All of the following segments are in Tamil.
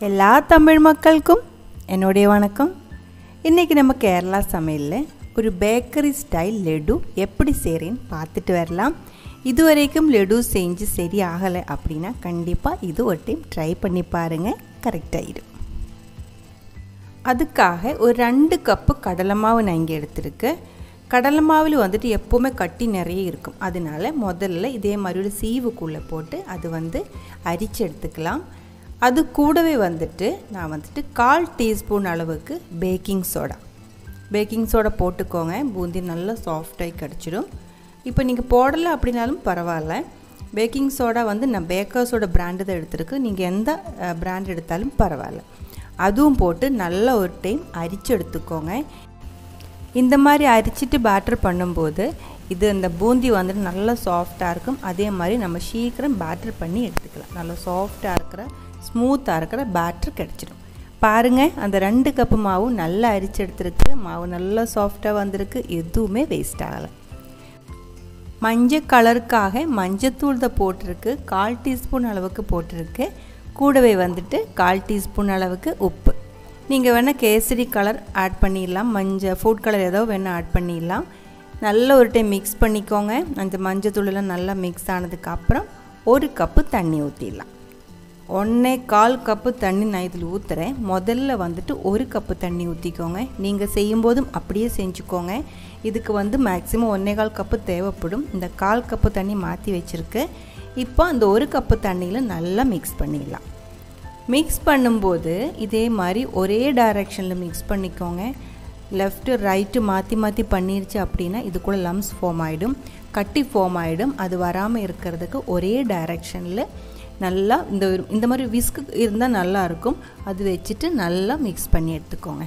எல்லா தமிழ் மக்களுக்கும் என்னுடைய வணக்கம் இன்றைக்கி நம்ம கேரளா சமையலில் ஒரு பேக்கரி ஸ்டைல் லெடு எப்படி செய்கிறேன்னு பார்த்துட்டு வரலாம் இது வரைக்கும் லெடு செஞ்சு சரி ஆகலை அப்படின்னா கண்டிப்பாக இது ஒரு டைம் ட்ரை பண்ணி பாருங்கள் கரெக்டாகிடும் அதுக்காக ஒரு ரெண்டு கப்பு கடலை மாவு நான் இங்கே எடுத்திருக்கேன் கடலை மாவில் வந்துட்டு எப்போவுமே கட்டி நிறைய இருக்கும் அதனால முதல்ல இதே மாதிரி ஒரு சீவுக்குள்ளே போட்டு அது வந்து அரிச்சு எடுத்துக்கலாம் அது கூடவே வந்துட்டு நான் வந்துட்டு கால் டீஸ்பூன் அளவுக்கு பேக்கிங் சோடா பேக்கிங் சோடா போட்டுக்கோங்க பூந்தி நல்லா சாஃப்டாகி கிடச்சிடும் இப்போ நீங்கள் போடலை அப்படின்னாலும் பரவாயில்ல பேக்கிங் சோடா வந்து நான் பேக்கர்ஸோட பிராண்டு தான் எடுத்திருக்கு நீங்கள் எந்த பிராண்ட் எடுத்தாலும் பரவாயில்ல அதுவும் போட்டு நல்லா ஒரு டைம் அரிச்சு எடுத்துக்கோங்க இந்த மாதிரி அரிச்சிட்டு பேட்டர் பண்ணும்போது இது இந்த பூந்தி வந்துட்டு நல்லா சாஃப்டாக இருக்கும் அதே மாதிரி நம்ம சீக்கிரம் பேட்டர் பண்ணி எடுத்துக்கலாம் நல்லா சாஃப்டாக இருக்கிற ஸ்மூத்தாக இருக்கிற பேட்டர் கிடச்சிடும் பாருங்கள் அந்த ரெண்டு கப்பு மாவு நல்லா அரிச்சு எடுத்துருக்கு மாவு நல்லா சாஃப்டாக வந்திருக்கு எதுவுமே வேஸ்ட் ஆகலை மஞ்சள் கலருக்காக மஞ்சத்தூள் தான் போட்டிருக்கு கால் டீஸ்பூன் அளவுக்கு போட்டிருக்கு கூடவே வந்துட்டு கால் டீஸ்பூன் அளவுக்கு உப்பு நீங்கள் வேணால் கேசரி கலர் ஆட் பண்ணிடலாம் மஞ்சள் ஃபுட் கலர் ஏதோ வேணால் ஆட் பண்ணிடலாம் நல்ல ஒரு டைம் மிக்ஸ் பண்ணிக்கோங்க அந்த மஞ்சள் தூளெல்லாம் நல்லா மிக்ஸ் ஆனதுக்கப்புறம் ஒரு கப்பு தண்ணி ஊற்றிடலாம் ஒன்றே கால் கப்பு தண்ணி நான் இதில் ஊற்றுறேன் முதல்ல வந்துட்டு ஒரு கப்பு தண்ணி ஊற்றிக்கோங்க நீங்கள் செய்யும்போதும் அப்படியே செஞ்சுக்கோங்க இதுக்கு வந்து மேக்ஸிமம் ஒன்றே கால் கப்பு தேவைப்படும் இந்த கால் கப்பு தண்ணி மாற்றி வச்சுருக்கு இப்போ அந்த ஒரு கப்பு தண்ணியில் நல்லா மிக்ஸ் பண்ணிடலாம் மிக்ஸ் பண்ணும்போது இதே மாதிரி ஒரே டைரெக்ஷனில் மிக்ஸ் பண்ணிக்கோங்க லெஃப்ட்டு ரைட்டு மாற்றி மாற்றி பண்ணிருச்சு அப்படின்னா இது கூட லம்ஸ் ஃபார்ம் ஆகிடும் கட்டி ஃபார்ம் ஆகிடும் அது வராமல் இருக்கிறதுக்கு ஒரே டைரெக்ஷனில் நல்லா இந்த இந்த மாதிரி விஸ்க்கு இருந்தால் நல்லாயிருக்கும் அது வச்சுட்டு நல்லா மிக்ஸ் பண்ணி எடுத்துக்கோங்க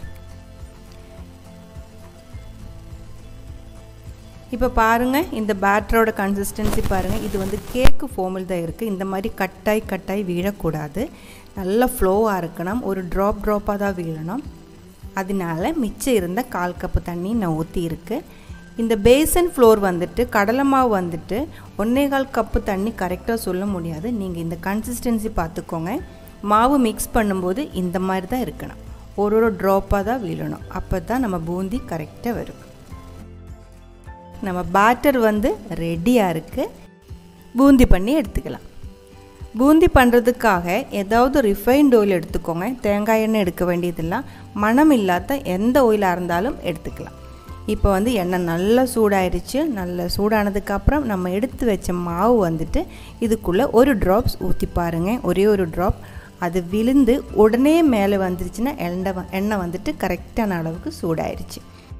இப்போ பாருங்கள் இந்த பேட்டரோட கன்சிஸ்டன்சி பாருங்கள் இது வந்து கேக்கு ஃபார்மில் தான் இருக்குது இந்த மாதிரி கட்டாய் கட்டாய் வீழக்கூடாது நல்ல ஃப்ளோவாக இருக்கணும் ஒரு ட்ராப் ட்ராப்பாக தான் வீழணும் அதனால மிச்சம் இருந்த கால் கப்பு தண்ணி நான் ஊற்றி இருக்கு இந்த பேசன் ஃப்ளோர் வந்துட்டு கடலை மாவு வந்துட்டு ஒன்றே கால் கப்பு தண்ணி கரெக்டாக சொல்ல முடியாது நீங்கள் இந்த கன்சிஸ்டன்சி பார்த்துக்கோங்க மாவு மிக்ஸ் பண்ணும்போது இந்த மாதிரி தான் இருக்கணும் ஒரு ஒரு ட்ராப்பாக தான் வீழணும் அப்போ தான் நம்ம பூந்தி கரெக்டாக வரும் நம்ம பேட்டர் வந்து ரெடியாக இருக்குது பூந்தி பண்ணி எடுத்துக்கலாம் பூந்தி பண்ணுறதுக்காக ஏதாவது ரிஃபைன்ட் ஆயில் எடுத்துக்கோங்க தேங்காய் எண்ணெய் எடுக்க வேண்டியதெல்லாம் மனம் இல்லாத எந்த ஆயிலாக இருந்தாலும் எடுத்துக்கலாம் இப்போ வந்து எண்ணெய் நல்லா சூடாயிருச்சு நல்லா சூடானதுக்கப்புறம் நம்ம எடுத்து வச்ச மாவு வந்துட்டு இதுக்குள்ளே ஒரு ட்ராப்ஸ் ஊற்றி பாருங்கள் ஒரே ஒரு ட்ராப் அது விழுந்து உடனே மேலே வந்துருச்சுன்னா எண்ணெய் எண்ணெய் வந்துட்டு கரெக்டான அளவுக்கு சூடாயிருச்சு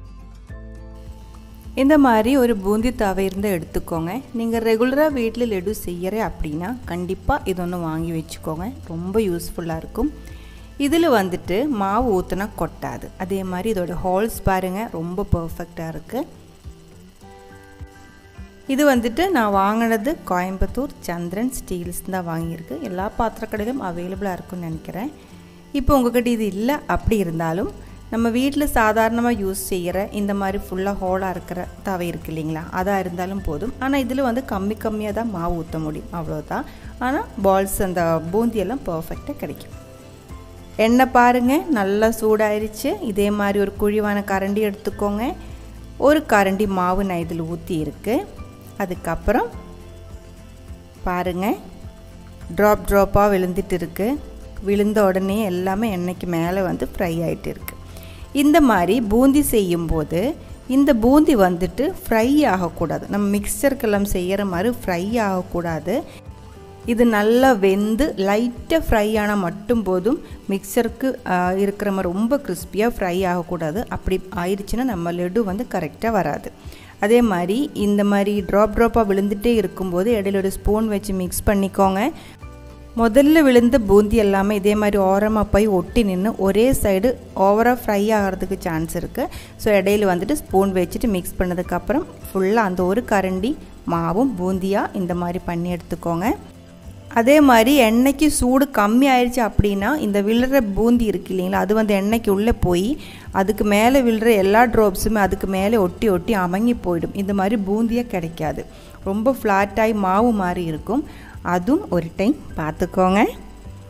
இந்த மாதிரி ஒரு பூந்தி தவை இருந்தால் எடுத்துக்கோங்க நீங்கள் ரெகுலராக வீட்டில் லெடு செய்கிற அப்படின்னா கண்டிப்பாக இது ஒன்று வாங்கி வச்சுக்கோங்க ரொம்ப யூஸ்ஃபுல்லாக இருக்கும் இதில் வந்துட்டு மாவு ஊற்றினா கொட்டாது அதே மாதிரி இதோட ஹோல்ஸ் பாருங்கள் ரொம்ப பர்ஃபெக்டாக இருக்குது இது வந்துட்டு நான் வாங்கினது கோயம்புத்தூர் சந்திரன் ஸ்டீல்ஸ் தான் வாங்கியிருக்கு எல்லா பாத்திரக்கடையிலும் அவைலபிளாக இருக்கும்னு நினைக்கிறேன் இப்போ உங்கள்கிட்ட இது இல்லை அப்படி இருந்தாலும் நம்ம வீட்டில் சாதாரணமாக யூஸ் செய்கிற இந்த மாதிரி ஃபுல்லாக ஹோலாக இருக்கிற தவை இருக்குது இல்லைங்களா அதாக இருந்தாலும் போதும் ஆனால் இதில் வந்து கம்மி கம்மியாக தான் மாவு ஊற்ற முடியும் அவ்வளோதான் ஆனால் பால்ஸ் அந்த பூந்தியெல்லாம் பர்ஃபெக்டாக கிடைக்கும் எண்ணெய் பாருங்கள் நல்லா சூடாயிருச்சு இதே மாதிரி ஒரு குழிவான கரண்டி எடுத்துக்கோங்க ஒரு கரண்டி மாவு நான் இதில் ஊற்றி இருக்குது அதுக்கப்புறம் பாருங்கள் ட்ராப் ட்ராப்பாக விழுந்துட்டு இருக்குது விழுந்த உடனே எல்லாமே எண்ணெய்க்கு மேலே வந்து ஃப்ரை ஆகிட்டு இருக்குது இந்த மாதிரி பூந்தி செய்யும்போது இந்த பூந்தி வந்துட்டு ஃப்ரை ஆகக்கூடாது நம்ம மிக்சருக்கெல்லாம் செய்கிற மாதிரி ஃப்ரை ஆகக்கூடாது இது நல்லா வெந்து லைட்டாக ஃப்ரை ஆனால் மட்டும் போதும் மிக்சருக்கு இருக்கிற மாதிரி ரொம்ப கிறிஸ்பியாக ஃப்ரை ஆகக்கூடாது அப்படி ஆயிடுச்சுன்னா நம்ம லெட்டு வந்து கரெக்டாக வராது அதே மாதிரி இந்த மாதிரி ட்ராப் ட்ராப்பாக விழுந்துகிட்டே இருக்கும்போது இடையில ஒரு ஸ்பூன் வச்சு மிக்ஸ் பண்ணிக்கோங்க முதல்ல விழுந்த பூந்தி எல்லாமே இதே மாதிரி ஓரமாக போய் ஒட்டி நின்று ஒரே சைடு ஓவராக ஃப்ரை ஆகிறதுக்கு சான்ஸ் இருக்குது ஸோ இடையில வந்துட்டு ஸ்பூன் வச்சுட்டு மிக்ஸ் பண்ணதுக்கப்புறம் ஃபுல்லாக அந்த ஒரு கரண்டி மாவும் பூந்தியாக இந்த மாதிரி பண்ணி எடுத்துக்கோங்க அதே மாதிரி எண்ணெய்க்கு சூடு கம்மி ஆயிடுச்சு அப்படின்னா இந்த விழுற பூந்தி இருக்கு இல்லைங்களா அது வந்து எண்ணெய்க்கு உள்ளே போய் அதுக்கு மேலே விழுற எல்லா ட்ராப்ஸுமே அதுக்கு மேலே ஒட்டி ஒட்டி அமங்கி போயிடும் இந்த மாதிரி பூந்தியாக கிடைக்காது ரொம்ப ஃப்ளாட்டாகி மாவு மாதிரி இருக்கும் அதுவும் ஒரு டைம் பார்த்துக்கோங்க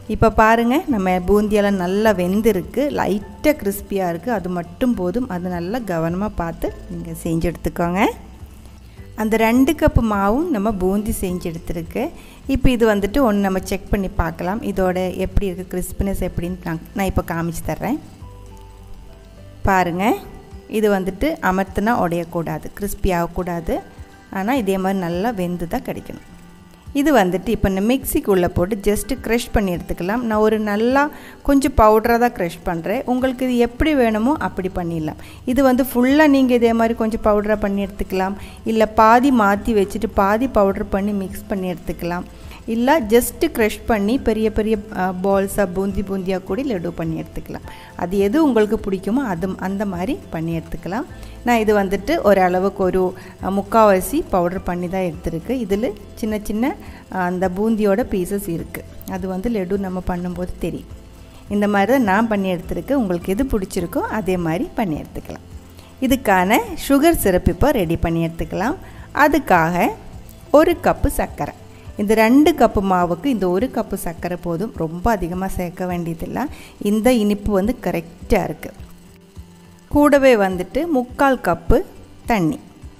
இப்போ பாருங்கள் நம்ம பூந்தியெல்லாம் நல்லா வெந்திருக்கு லைட்டாக கிறிஸ்பியாக இருக்குது அது மட்டும் போதும் அது நல்லா கவனமாக பார்த்து நீங்கள் செஞ்சு எடுத்துக்கோங்க அந்த ரெண்டு கப்பு மாவும் நம்ம பூந்தி செஞ்சு எடுத்துருக்கு இப்போ இது வந்துட்டு ஒன்று நம்ம செக் பண்ணி பார்க்கலாம் இதோட எப்படி இருக்குது கிறிஸ்பினஸ் எப்படின்னு நான் நான் இப்போ காமிச்சு தர்றேன் பாருங்கள் இது வந்துட்டு அமர்த்தினா உடையக்கூடாது கிறிஸ்பி ஆகக்கூடாது ஆனால் இதே மாதிரி நல்லா வெந்து தான் கிடைக்கணும் இது வந்துட்டு இப்போ இந்த மிக்சிக்குள்ளே போட்டு ஜஸ்ட்டு க்ரஷ் பண்ணி எடுத்துக்கலாம் நான் ஒரு நல்லா கொஞ்சம் பவுடராக தான் க்ரஷ் பண்ணுறேன் உங்களுக்கு இது எப்படி வேணுமோ அப்படி பண்ணிடலாம் இது வந்து ஃபுல்லாக நீங்கள் இதே மாதிரி கொஞ்சம் பவுடராக பண்ணி எடுத்துக்கலாம் இல்லை பாதி மாற்றி வச்சுட்டு பாதி பவுடர் பண்ணி மிக்ஸ் பண்ணி எடுத்துக்கலாம் இல்லை ஜஸ்ட்டு க்ரஷ் பண்ணி பெரிய பெரிய பால்ஸாக பூந்தி பூந்தியாக கூட லட்டு பண்ணி எடுத்துக்கலாம் அது எது உங்களுக்கு பிடிக்குமோ அது அந்த மாதிரி பண்ணி எடுத்துக்கலாம் நான் இது வந்துட்டு ஓரளவுக்கு ஒரு முக்கால்வாசி பவுடர் பண்ணி தான் எடுத்துருக்கு இதில் சின்ன சின்ன அந்த பூந்தியோட பீசஸ் இருக்குது அது வந்து லட்டு நம்ம பண்ணும்போது தெரியும் இந்த மாதிரி தான் நான் பண்ணி எடுத்துருக்கு உங்களுக்கு எது பிடிச்சிருக்கோ அதே மாதிரி பண்ணி எடுத்துக்கலாம் இதுக்கான சுகர் சிரப் இப்போ ரெடி பண்ணி எடுத்துக்கலாம் அதுக்காக ஒரு கப்பு சர்க்கரை இந்த ரெண்டு கப்பு மாவுக்கு இந்த ஒரு கப்பு சர்க்கரை போதும் ரொம்ப அதிகமாக சேர்க்க வேண்டியதில்லை இந்த இனிப்பு வந்து கரெக்டாக இருக்குது கூடவே வந்துட்டு முக்கால் கப்பு தண்ணி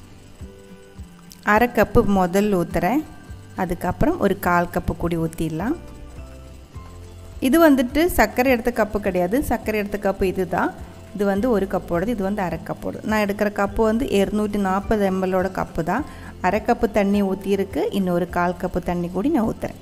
அரை கப்பு முதல் ஊற்றுறேன் அதுக்கப்புறம் ஒரு கால் கப்பு கூடி ஊற்றிடலாம் இது வந்துட்டு சர்க்கரை எடுத்த கப்பு கிடையாது சர்க்கரை எடுத்த கப்பு இது தான் இது வந்து ஒரு கப்போடது இது வந்து அரை கப்போடு நான் எடுக்கிற கப்பு வந்து இரநூற்றி நாற்பது எம்எல்லோட கப்பு தான் அரை கப்பு தண்ணி ஊற்றிருக்கு இன்னொரு கால் கப்பு தண்ணி கூடி நான் ஊற்றுறேன்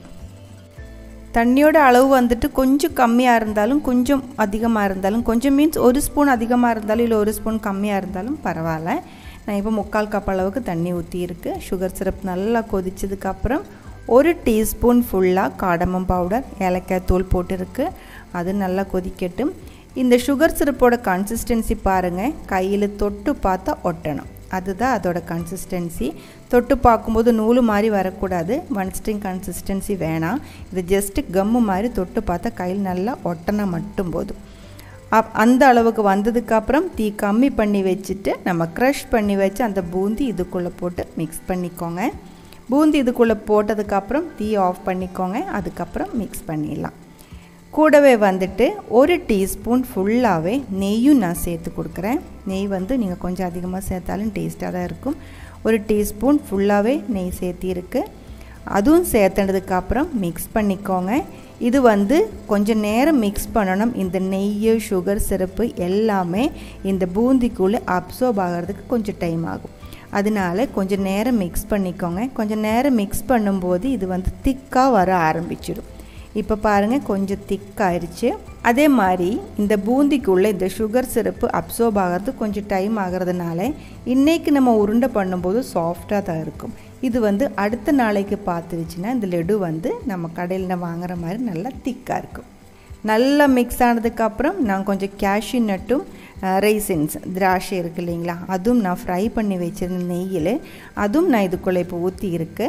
தண்ணியோட அளவு வந்துட்டு கொஞ்சம் கம்மியாக இருந்தாலும் கொஞ்சம் அதிகமாக இருந்தாலும் கொஞ்சம் மீன்ஸ் ஒரு ஸ்பூன் அதிகமாக இருந்தாலும் இல்லை ஒரு ஸ்பூன் கம்மியாக இருந்தாலும் பரவாயில்ல நான் இப்போ முக்கால் கப் அளவுக்கு தண்ணி ஊற்றியிருக்கு சுகர் சிரப் நல்லா கொதிச்சதுக்கப்புறம் ஒரு டீஸ்பூன் ஃபுல்லாக காடமம் பவுடர் ஏலக்காய் தூள் போட்டிருக்கு அது நல்லா கொதிக்கட்டும் இந்த சுகர் சிரப்போட கன்சிஸ்டன்சி பாருங்கள் கையில் தொட்டு பார்த்தா ஒட்டணும் அதுதான் அதோட கன்சிஸ்டன்சி தொட்டு பார்க்கும்போது நூல் மாதிரி வரக்கூடாது ஒன் ஸ்ட்ரிங் கன்சிஸ்டன்சி வேணாம் இது ஜஸ்ட்டு கம்மு மாதிரி தொட்டு பார்த்தா கையில் நல்லா ஒட்டனா மட்டும் போதும் அப் அந்த அளவுக்கு வந்ததுக்கப்புறம் தீ கம்மி பண்ணி வச்சுட்டு நம்ம க்ரஷ் பண்ணி வச்சு அந்த பூந்தி இதுக்குள்ளே போட்டு மிக்ஸ் பண்ணிக்கோங்க பூந்தி இதுக்குள்ளே போட்டதுக்கப்புறம் தீ ஆஃப் பண்ணிக்கோங்க அதுக்கப்புறம் மிக்ஸ் பண்ணிடலாம் கூடவே வந்துட்டு ஒரு டீஸ்பூன் ஃபுல்லாகவே நெய்யும் நான் சேர்த்து கொடுக்குறேன் நெய் வந்து நீங்கள் கொஞ்சம் அதிகமாக சேர்த்தாலும் டேஸ்ட்டாக தான் இருக்கும் ஒரு டீஸ்பூன் ஃபுல்லாகவே நெய் சேர்த்திருக்கு அதுவும் சேர்த்துனதுக்கப்புறம் மிக்ஸ் பண்ணிக்கோங்க இது வந்து கொஞ்சம் நேரம் மிக்ஸ் பண்ணணும் இந்த நெய் சுகர் சிரப்பு எல்லாமே இந்த பூந்திக்குள்ளே அப்சர்வ் ஆகிறதுக்கு கொஞ்சம் டைம் ஆகும் அதனால கொஞ்சம் நேரம் மிக்ஸ் பண்ணிக்கோங்க கொஞ்சம் நேரம் மிக்ஸ் பண்ணும்போது இது வந்து திக்காக வர ஆரம்பிச்சிடும் இப்போ பாருங்கள் கொஞ்சம் திக்காயிருச்சு அதே மாதிரி இந்த பூந்திக்குள்ளே இந்த சுகர் சிரப்பு அப்சர்வ் ஆகிறது கொஞ்சம் டைம் ஆகிறதுனால இன்றைக்கி நம்ம உருண்டை பண்ணும்போது சாஃப்டாக தான் இருக்கும் இது வந்து அடுத்த நாளைக்கு பார்த்துருச்சுன்னா இந்த லெடு வந்து நம்ம கடையில் வாங்குற மாதிரி நல்லா திக்காக இருக்கும் நல்லா மிக்ஸ் ஆனதுக்கப்புறம் நான் கொஞ்சம் கேஷ்யூ நட்டும் ரைசின்ஸ் திராட்சை இருக்குது இல்லைங்களா அதுவும் நான் ஃப்ரை பண்ணி வச்சிருந்த நெய்யில் அதுவும் நான் இதுக்குள்ளே இப்போ ஊற்றி இருக்கு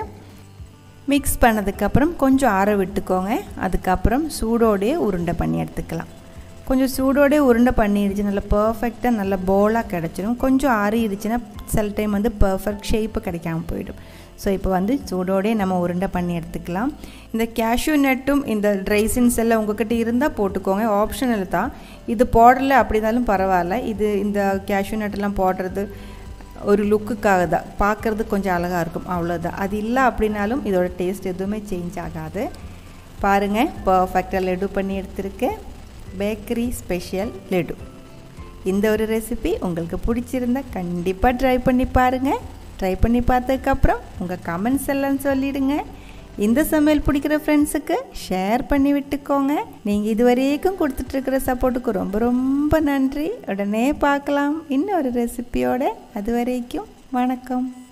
மிக்ஸ் பண்ணதுக்கப்புறம் கொஞ்சம் ஆற விட்டுக்கோங்க அதுக்கப்புறம் சூடோடையே உருண்டை பண்ணி எடுத்துக்கலாம் கொஞ்சம் சூடோடே உருண்டை பண்ணிடுச்சு நல்லா பர்ஃபெக்டாக நல்ல போலாக கிடச்சிடும் கொஞ்சம் ஆறிடுச்சுன்னா சில டைம் வந்து பர்ஃபெக்ட் ஷேப்பு கிடைக்காம போயிடும் ஸோ இப்போ வந்து சூடோடே நம்ம உருண்டை பண்ணி எடுத்துக்கலாம் இந்த கேஷ்யூ நட்டும் இந்த ட்ரைசின்ஸ் எல்லாம் உங்ககிட்ட இருந்தால் போட்டுக்கோங்க ஆப்ஷனல் தான் இது போடலை அப்படின்னாலும் பரவாயில்ல இது இந்த கேஷ்யூ நட்டெல்லாம் போடுறது ஒரு லுக்குக்காக தான் பார்க்குறது கொஞ்சம் அழகாக இருக்கும் அவ்வளோதான் அது இல்லை அப்படின்னாலும் இதோட டேஸ்ட் எதுவுமே சேஞ்ச் ஆகாது பாருங்கள் பர்ஃபெக்டாக லெடு பண்ணி எடுத்திருக்கேன் பேக்கரி ஸ்பெஷல் லெடு இந்த ஒரு ரெசிபி உங்களுக்கு பிடிச்சிருந்தா கண்டிப்பாக ட்ரை பண்ணி பாருங்கள் ட்ரை பண்ணி பார்த்ததுக்கப்புறம் உங்கள் கமெண்ட்ஸ் எல்லாம் சொல்லிடுங்க இந்த சமையல் பிடிக்கிற ஃப்ரெண்ட்ஸுக்கு ஷேர் பண்ணி விட்டுக்கோங்க நீங்கள் இது வரைக்கும் கொடுத்துட்ருக்கிற சப்போர்ட்டுக்கு ரொம்ப ரொம்ப நன்றி உடனே பார்க்கலாம் இன்னொரு ரெசிபியோட அது வரைக்கும் வணக்கம்